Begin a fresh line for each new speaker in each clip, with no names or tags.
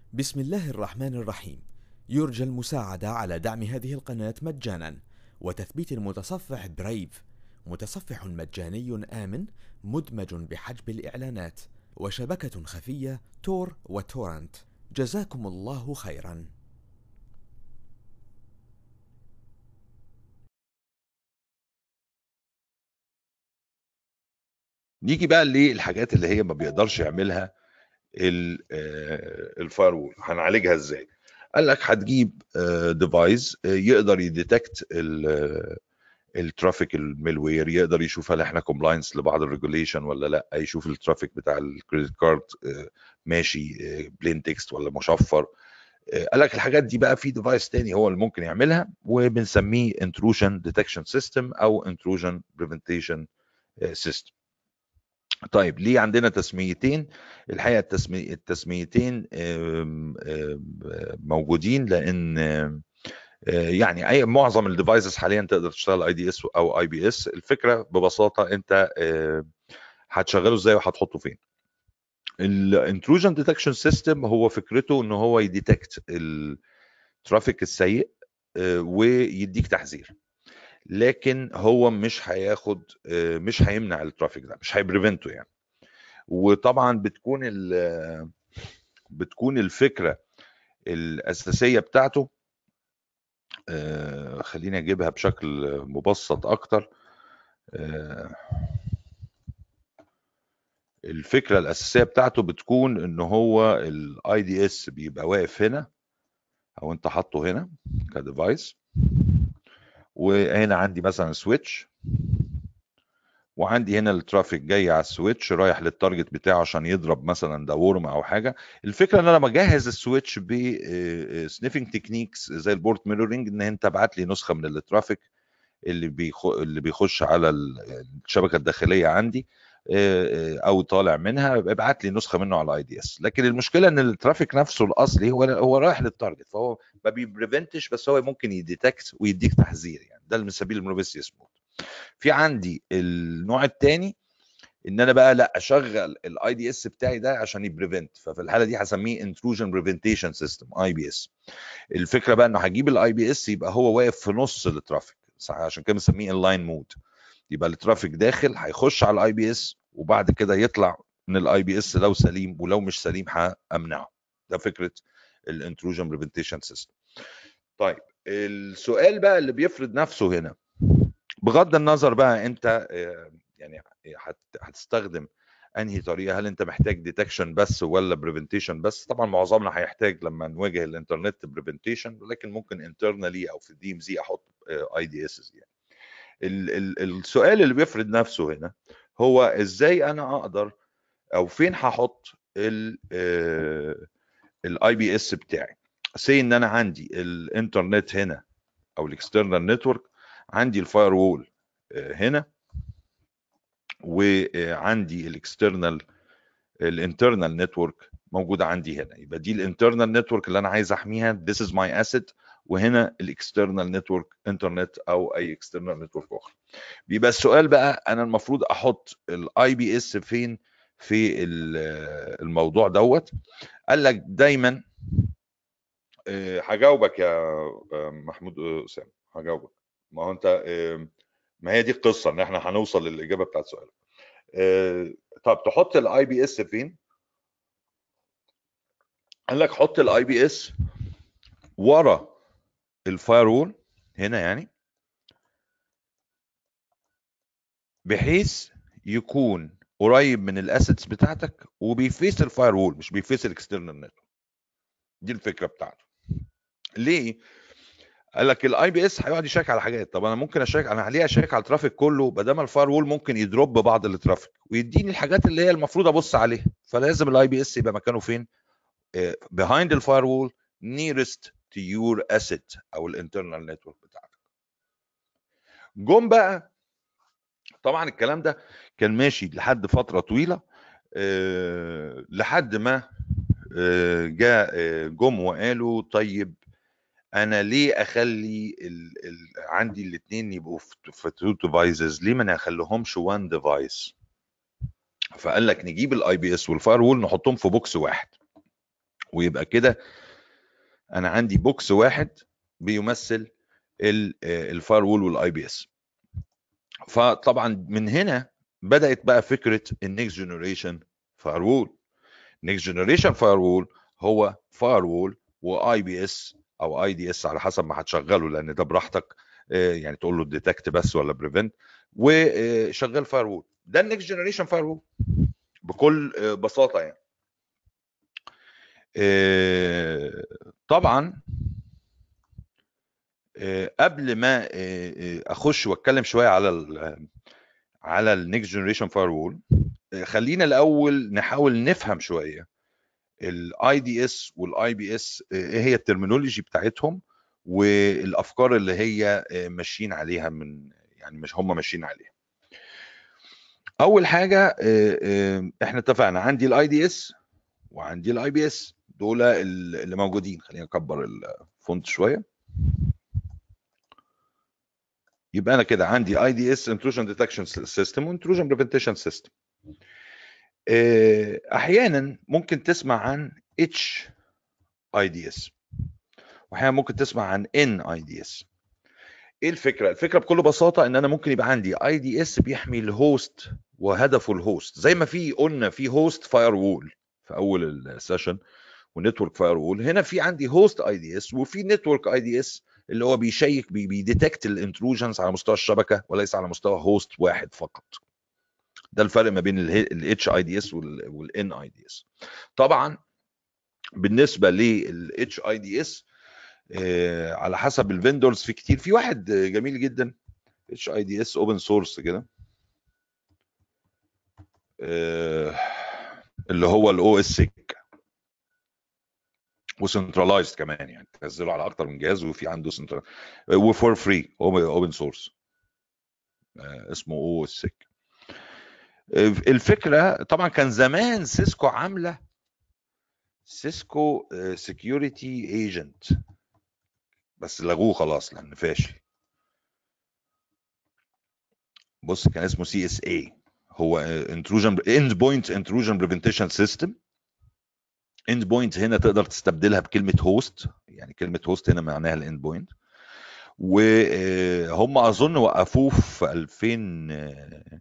بسم الله الرحمن الرحيم يرجى المساعدة على دعم هذه القناة مجانا وتثبيت المتصفح برايف متصفح مجاني آمن مدمج بحجب الإعلانات وشبكة خفية تور وتورنت جزاكم الله خيرا
نيجي بقى للحاجات اللي هي ما بيقدرش يعملها الفاير وول هنعالجها ازاي قال لك هتجيب ديفايس يقدر يديتكت الترافيك الميلوير يقدر يشوف هل احنا كومبلاينس لبعض الريجوليشن ولا لا يشوف الترافيك بتاع الكريدت كارد ماشي بلين تكست ولا مشفر قال لك الحاجات دي بقى في ديفايس تاني هو اللي ممكن يعملها وبنسميه انتروجن ديتكشن سيستم او انتروجن بريفنتيشن سيستم طيب ليه عندنا تسميتين الحقيقه التسمي التسميتين موجودين لان يعني اي معظم الديفايسز حاليا تقدر تشتغل اي دي اس او اي بي اس الفكره ببساطه انت هتشغله ازاي وهتحطه فين الانتروجن ديتكشن سيستم هو فكرته ان هو يديتكت الترافيك السيء ويديك تحذير لكن هو مش هياخد مش هيمنع الترافيك ده مش هيبريفنته يعني وطبعا بتكون بتكون الفكره الاساسيه بتاعته خليني اجيبها بشكل مبسط اكتر الفكره الاساسيه بتاعته بتكون ان هو الاي دي اس بيبقى واقف هنا او انت حاطه هنا كديفايس وهنا عندي مثلا سويتش وعندي هنا الترافيك جاي على السويتش رايح للتارجت بتاعه عشان يضرب مثلا ده ورم او حاجه الفكره ان انا بجهز السويتش بسنيفنج تكنيكس زي البورت ميرورنج ان انت ابعت لي نسخه من الترافيك اللي بيخ... اللي بيخش على الشبكه الداخليه عندي او طالع منها ابعت لي نسخه منه على اي دي اس لكن المشكله ان الترافيك نفسه الاصلي هو هو رايح للتارجت فهو ما بيبريفنتش بس هو ممكن يديتكت ويديك تحذير يعني ده من سبيل المروفيسيوس مود في عندي النوع الثاني ان انا بقى لا اشغل الاي دي اس بتاعي ده عشان يبريفنت ففي الحاله دي هسميه انتروجن بريفنتيشن سيستم اي بي اس الفكره بقى انه هجيب الاي بي اس يبقى هو واقف في نص الترافيك عشان كده بنسميه انلاين مود يبقى الترافيك داخل هيخش على الاي بي اس وبعد كده يطلع من الاي بي اس لو سليم ولو مش سليم همنعه ده فكره الانتروجن بريفنتيشن سيستم طيب السؤال بقى اللي بيفرض نفسه هنا بغض النظر بقى انت يعني هتستخدم انهي طريقه هل انت محتاج ديتكشن بس ولا بريفنتيشن بس طبعا معظمنا هيحتاج لما نواجه الانترنت بريفنتيشن ولكن ممكن انترنالي او في الدي ام زي احط اي دي اس يعني ال ال السؤال اللي بيفرض نفسه هنا هو ازاي انا اقدر او فين هحط الاي بي اس بتاعي سي ان انا عندي الانترنت هنا او الاكسترنال نتورك عندي الفاير وول هنا وعندي الاكسترنال الانترنال نتورك موجوده عندي هنا يبقى دي الانترنال نتورك اللي انا عايز احميها this is my asset وهنا الاكسترنال نتورك انترنت او اي اكسترنال نتورك اخرى بيبقى السؤال بقى انا المفروض احط الاي بي اس فين في الموضوع دوت قال لك دايما هجاوبك يا محمود اسامه هجاوبك ما هو انت ما هي دي القصه ان احنا هنوصل للاجابه بتاعت سؤالك طب تحط الاي بي اس فين قال لك حط الاي بي اس ورا الفاير وول هنا يعني بحيث يكون قريب من الاسيتس بتاعتك وبيفيس الفاير وول مش بيفيس الاكسترنال نتورك دي الفكره بتاعته ليه قال لك الاي بي اس هيقعد يشيك على حاجات طب انا ممكن اشيك انا ليه اشيك على الترافيك كله بدل ما الفاير وول ممكن يدروب بعض الترافيك ويديني الحاجات اللي هي المفروض ابص عليها فلازم الاي بي اس يبقى مكانه فين behind الفاير وول nearest to your asset او الانترنال نتورك بتاعتك جم بقى طبعا الكلام ده كان ماشي لحد فتره طويله أه لحد ما أه جاء جم وقالوا طيب انا ليه اخلي ال ال عندي الاثنين يبقوا في تو ديفايسز ليه ما نخليهمش وان ديفايس فقال لك نجيب الاي بي اس والفاير وول نحطهم في بوكس واحد ويبقى كده انا عندي بوكس واحد بيمثل الفاير وول والاي بي اس فطبعا من هنا بدات بقى فكره النكست جنريشن فاير وول نكست جنريشن فاير وول هو فاير وول واي بي اس او اي دي اس على حسب ما هتشغله لان ده براحتك يعني تقول له ديتكت بس ولا بريفنت وشغال فاير وول ده النكست جنريشن فاير وول بكل بساطه يعني طبعا قبل ما اخش واتكلم شويه على ال على النكست جنريشن فاير وول خلينا الاول نحاول نفهم شويه الاي دي اس والاي بي اس ايه هي الترمينولوجي بتاعتهم والافكار اللي هي ماشيين عليها من يعني مش هم ماشيين عليها اول حاجه احنا اتفقنا عندي الاي دي اس وعندي الاي بي اس دول اللي موجودين خلينا نكبر الفونت شويه يبقى انا كده عندي اي دي اس انتروجن ديتكشن سيستم وانتروجن بريفنتيشن سيستم احيانا ممكن تسمع عن اتش اي دي اس واحيانا ممكن تسمع عن ان اي دي اس ايه الفكره الفكره بكل بساطه ان انا ممكن يبقى عندي اي دي اس بيحمي الهوست وهدفه الهوست زي ما في قلنا في هوست فاير وول في اول السيشن ونتورك فاير وول هنا في عندي هوست اي دي اس وفي نتورك اي دي اس اللي هو بيشيك بي بيديتكت الانتروجنز على مستوى الشبكه وليس على مستوى هوست واحد فقط ده الفرق ما بين الاتش اي دي اس والان اي دي اس طبعا بالنسبه للاتش اي دي اس على حسب الفندورز في كتير في واحد جميل جدا اتش اي دي اس اوبن سورس كده اللي هو الاو اس سيك وسنترلايزد كمان يعني تنزله على اكتر من جهاز وفي عنده سنترال وفور فري اوبن سورس اسمه او اس سيك الفكره طبعا كان زمان سيسكو عامله سيسكو سكيورتي ايجنت بس لغوه خلاص لان فاشل بص كان اسمه سي اس اي هو انتروجن اند بوينت انتروجن بريفنتيشن سيستم اند بوينت هنا تقدر تستبدلها بكلمه هوست يعني كلمه هوست هنا معناها الاند بوينت وهم اظن وقفوه في 2000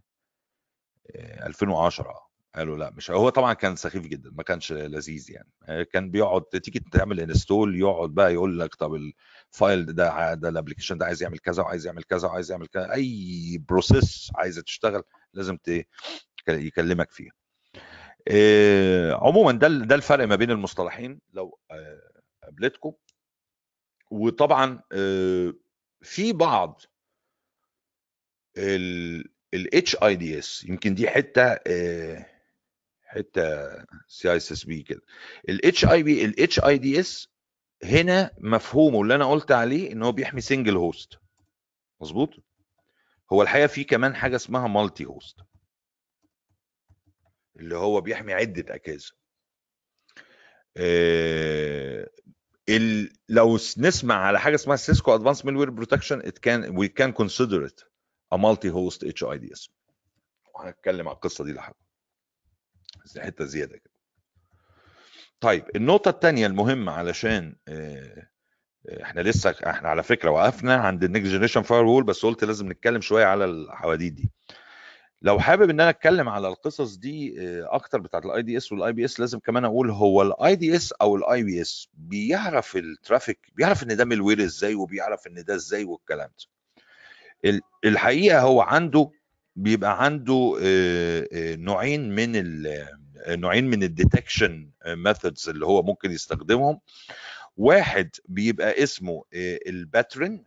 2010 قالوا لا مش هو طبعا كان سخيف جدا ما كانش لذيذ يعني كان بيقعد تيجي تعمل انستول يقعد بقى يقول لك طب الفايل ده ده الابلكيشن ده عايز يعمل كذا وعايز يعمل كذا وعايز يعمل كذا اي بروسيس عايزه تشتغل لازم يكلمك فيها عموما ده ده الفرق ما بين المصطلحين لو قابلتكم وطبعا في بعض الاتش اي دي اس يمكن دي حته حته سي اي اس اس بي كده الاتش اي بي الاتش اي دي اس هنا مفهومه اللي انا قلت عليه ان هو بيحمي سنجل هوست مظبوط هو الحقيقه في كمان حاجه اسمها مالتي هوست اللي هو بيحمي عده اجهزه ال... لو نسمع على حاجه اسمها سيسكو ادفانس ميلوير بروتكشن ات كان وي كان كونسيدر ات ا مالتي هوست اتش اي دي اس وهنتكلم على القصه دي لحد بس حته زياده كده طيب النقطه الثانيه المهمه علشان احنا لسه احنا على فكره وقفنا عند النكست جنريشن فاير وول بس قلت لازم نتكلم شويه على الحواديت دي لو حابب ان انا اتكلم على القصص دي اكتر بتاعت الاي دي اس والاي بي اس لازم كمان اقول هو الاي دي اس او الاي بي اس بيعرف الترافيك بيعرف ان ده ملوير ازاي وبيعرف ان ده ازاي والكلام ده الحقيقه هو عنده بيبقى عنده نوعين من نوعين من الديتكشن ميثودز اللي هو ممكن يستخدمهم واحد بيبقى اسمه الباترن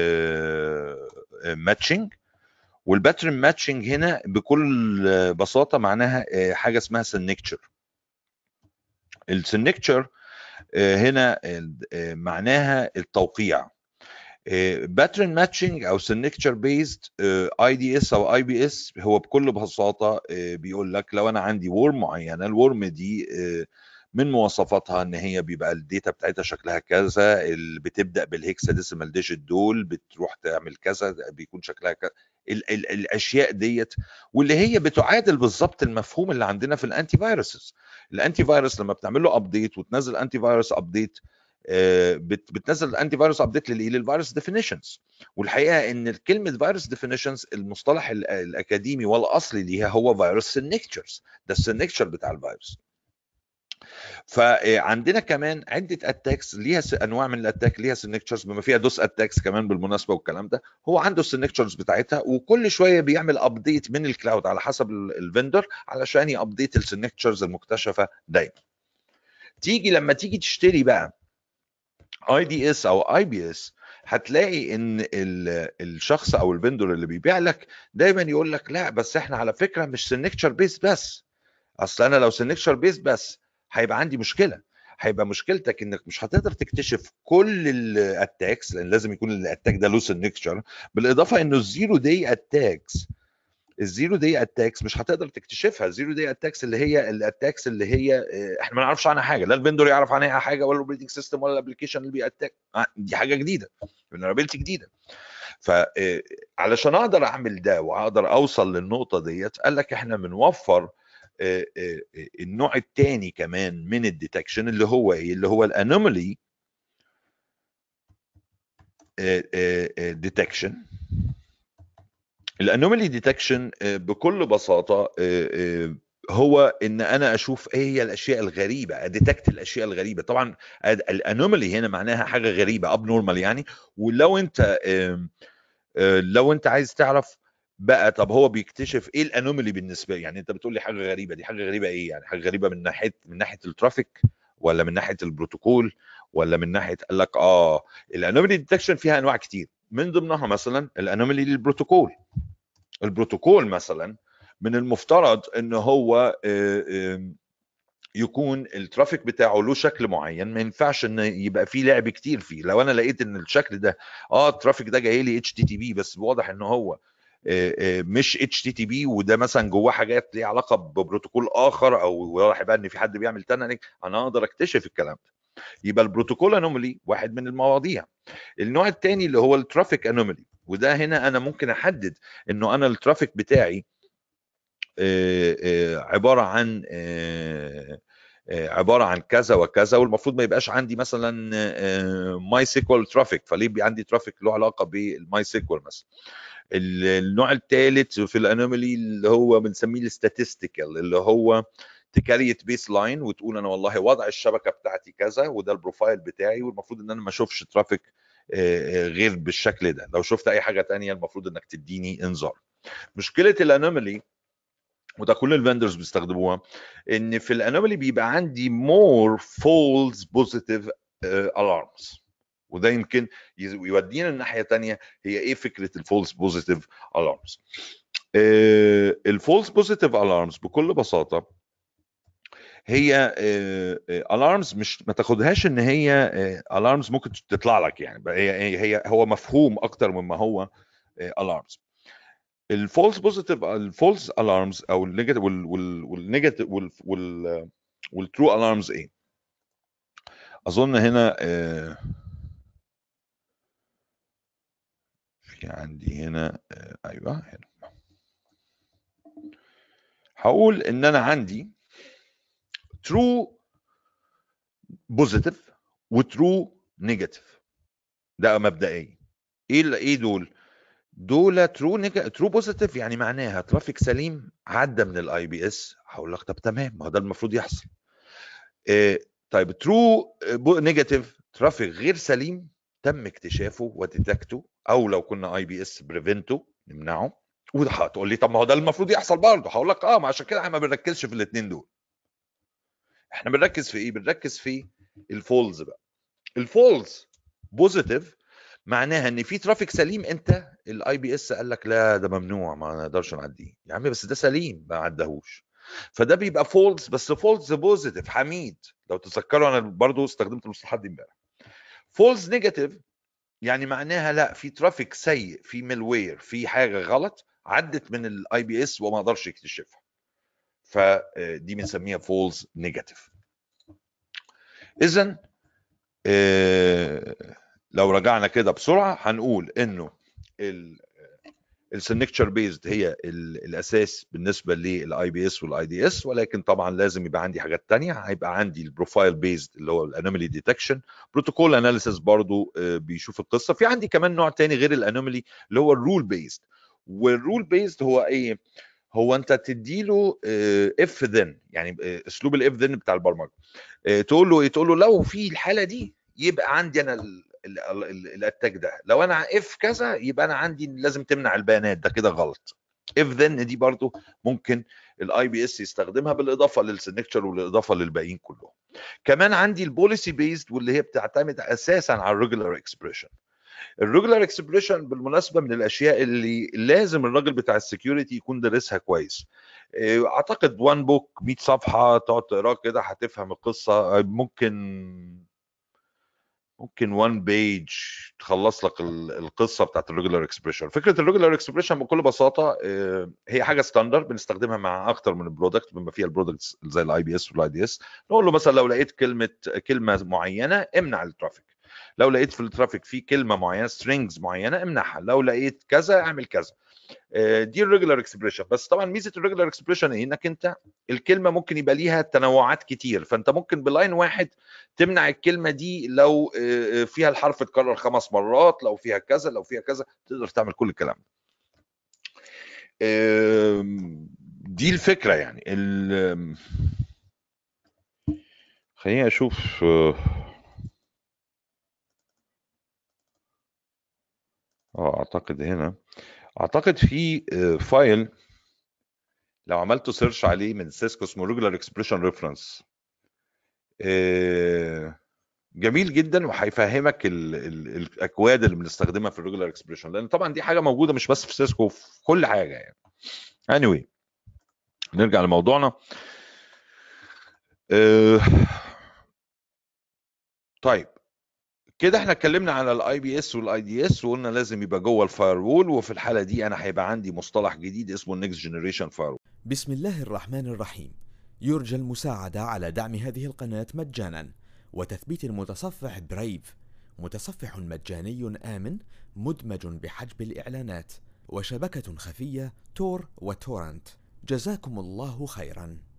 ماتشنج والباترن ماتشنج هنا بكل بساطه معناها حاجه اسمها سنكتشر السنكتشر هنا معناها التوقيع باترن ماتشنج او سنكتشر بيزد اي دي اس او اي بي اس هو بكل بساطه بيقول لك لو انا عندي ورم معينه الورم دي من مواصفاتها ان هي بيبقى الداتا بتاعتها شكلها كذا اللي بتبدا بالهيكسا ديسيمال ديجيت دول بتروح تعمل كذا بيكون شكلها كذا ال ال الاشياء ديت واللي هي بتعادل بالظبط المفهوم اللي عندنا في الانتي فيروسز الانتي فيروس لما بتعمل له ابديت وتنزل انتي فيروس ابديت بتنزل انتي فيروس ابديت للايه للفيروس ديفينيشنز والحقيقه ان كلمه فيروس ديفينيشنز المصطلح الاكاديمي والاصلي ليها هو فيروس سينكتشرز ده السينكتشر بتاع الفيروس فعندنا كمان عده اتاكس ليها انواع من الاتاك ليها سينكتشرز بما فيها دوس اتاكس كمان بالمناسبه والكلام ده هو عنده السينكتشرز بتاعتها وكل شويه بيعمل ابديت من الكلاود على حسب الفندر علشان يابديت السينكتشرز المكتشفه دايما تيجي لما تيجي تشتري بقى اي دي اس او اي بي اس هتلاقي ان الشخص او الفندور اللي بيبيع لك دايما يقول لك لا بس احنا على فكره مش سينكتشر بيس بس اصل انا لو سينكتشر بيس بس هيبقى عندي مشكله هيبقى مشكلتك انك مش هتقدر تكتشف كل الاتاكس لان لازم يكون الاتاك ده له سينكتشر بالاضافه انه الزيرو داي اتاكس الزيرو داي اتاكس مش هتقدر تكتشفها الزيرو داي اتاكس اللي هي الاتاكس اللي هي احنا ما نعرفش عنها حاجه لا الفندور يعرف عنها حاجه ولا الاوبريتنج سيستم ولا الابلكيشن اللي بيأتاك دي حاجه جديده فالنرابيلتي جديده فعلشان اقدر اعمل ده واقدر اوصل للنقطه ديت قال لك احنا بنوفر النوع الثاني كمان من الديتكشن اللي هو ايه اللي هو الانومالي ديتكشن الانومالي ديتكشن بكل بساطه هو ان انا اشوف ايه هي الاشياء الغريبه اديتكت الاشياء الغريبه طبعا الانومالي هنا معناها حاجه غريبه اب نورمال يعني ولو انت لو انت عايز تعرف بقى طب هو بيكتشف ايه الانومالي بالنسبه يعني انت بتقول لي حاجه غريبه دي حاجه غريبه ايه يعني حاجه غريبه من ناحيه من ناحيه الترافيك ولا من ناحيه البروتوكول ولا من ناحيه قال لك اه الانومالي ديتكشن فيها انواع كتير من ضمنها مثلا الانومالي للبروتوكول البروتوكول مثلا من المفترض ان هو يكون الترافيك بتاعه له شكل معين ما ينفعش ان يبقى فيه لعب كتير فيه لو انا لقيت ان الشكل ده اه الترافيك ده جاي لي اتش تي تي بي بس واضح ان هو مش اتش تي تي بي وده مثلا جواه حاجات ليها علاقه ببروتوكول اخر او واضح بقى ان في حد بيعمل تانلينج انا اقدر اكتشف الكلام ده يبقى البروتوكول انومالي واحد من المواضيع النوع الثاني اللي هو الترافيك انومالي وده هنا انا ممكن احدد انه انا الترافيك بتاعي عباره عن عباره عن كذا وكذا والمفروض ما يبقاش عندي مثلا ماي سيكوال ترافيك فليه بي عندي ترافيك له علاقه بالماي سيكوال مثلا النوع الثالث في الانومالي اللي هو بنسميه الستاتستيكال اللي هو تكريت بيس لاين وتقول انا والله وضع الشبكه بتاعتي كذا وده البروفايل بتاعي والمفروض ان انا ما اشوفش ترافيك غير بالشكل ده لو شفت اي حاجه تانية المفروض انك تديني انذار مشكله الانومالي وده كل الفندرز بيستخدموها ان في الانومالي بيبقى عندي more false positive alarms وده يمكن يودينا الناحيه الثانيه هي ايه فكره الفولس بوزيتيف الارمز الفولس بوزيتيف الارمز بكل بساطه هي الارمز مش ما تاخدهاش ان هي الارمز ممكن تطلع لك يعني هي هي هو مفهوم اكتر مما هو الارمز الفولس بوزيتيف الفولس الارمز او النيجاتيف والنيجاتيف والترو الارمز ايه اظن هنا في عندي هنا ايوه هنا هقول ان انا عندي ترو بوزيتيف وترو نيجاتيف ده مبدئيا ايه ايه دول دول ترو نيجا ترو بوزيتيف يعني معناها ترافيك سليم عدى من الاي بي اس هقول لك طب تمام ما هو ده المفروض يحصل إيه طيب ترو نيجاتيف ترافيك غير سليم تم اكتشافه وديتكته او لو كنا اي بي اس بريفنته نمنعه وهتقول لي طب ما هو ده المفروض يحصل برضه هقول لك اه ما عشان كده احنا ما بنركزش في الاثنين دول احنا بنركز في ايه بنركز في الفولز بقى الفولز بوزيتيف معناها ان في ترافيك سليم انت الاي بي اس قال لك لا ده ممنوع ما نقدرش نعديه يا عم بس ده سليم ما عدهوش فده بيبقى فولز بس فولز بوزيتيف حميد لو تذكروا انا برضو استخدمت المصطلحات دي امبارح فولز نيجاتيف يعني معناها لا في ترافيك سيء في ميلوير في حاجه غلط عدت من الاي بي اس وما قدرش يكتشفها فدي بنسميها فولز نيجاتيف اذا لو رجعنا كده بسرعه هنقول انه السنكتشر بيزد هي الاساس بالنسبه للاي بي اس والاي دي اس ولكن طبعا لازم يبقى عندي حاجات تانية هيبقى عندي البروفايل بيزد اللي هو الانومالي ديتكشن بروتوكول اناليسيس برضو آه، بيشوف القصه في عندي كمان نوع تاني غير الانومالي اللي هو الرول بيزد والرول بيزد هو ايه هو انت تديله اف آه، ذن يعني آه، اسلوب الاف ذن بتاع البرمجه تقول له ايه تقول له لو في الحاله دي يبقى عندي انا الاتاك ده لو انا اف كذا يبقى انا عندي لازم تمنع البيانات ده كده غلط اف ذن دي برضو ممكن الاي بي اس يستخدمها بالاضافه للسنكتشر والاضافه للباقيين كلهم كمان عندي البوليسي بيزد واللي هي بتعتمد اساسا على الريجولار اكسبريشن الريجولار اكسبريشن بالمناسبه من الاشياء اللي لازم الراجل بتاع السكيورتي يكون دارسها كويس آه، اعتقد وان بوك 100 صفحه تقعد تقراه كده هتفهم القصه ممكن ممكن وان بيج تخلص لك القصه بتاعت الريجولار اكسبريشن فكره الريجولار اكسبريشن بكل بساطه آه، هي حاجه ستاندر بنستخدمها مع اكتر من البرودكت بما فيها البرودكتس زي الاي بي اس والاي دي اس نقول له مثلا لو لقيت كلمه كلمه معينه امنع الترافيك لو لقيت في الترافيك في كلمه معينه سترينجز معينه امنعها لو لقيت كذا اعمل كذا آه، دي الريجولار اكسبريشن بس طبعا ميزه الريجولار اكسبريشن ايه انك انت الكلمه ممكن يبقى ليها تنوعات كتير فانت ممكن بلاين واحد تمنع الكلمه دي لو آه، فيها الحرف اتكرر خمس مرات لو فيها كذا لو فيها كذا تقدر تعمل كل الكلام دي الفكره يعني خليني اشوف آه، اه اعتقد هنا اعتقد في فايل لو عملته سيرش عليه من سيسكو اسمه ريجولار اكسبريشن ريفرنس جميل جدا وهيفهمك الاكواد اللي بنستخدمها في الريجولار اكسبريشن لان طبعا دي حاجه موجوده مش بس في سيسكو في كل حاجه يعني anyway نرجع لموضوعنا طيب كده احنا اتكلمنا على الاي بي اس والاي دي اس وقلنا لازم يبقى جوه الفاير وول وفي الحاله دي انا هيبقى عندي مصطلح جديد اسمه النكست جنريشن فاير
بسم الله الرحمن الرحيم يرجى المساعدة على دعم هذه القناة مجانا وتثبيت المتصفح برايف متصفح مجاني آمن مدمج بحجب الإعلانات وشبكة خفية تور وتورنت جزاكم الله خيرا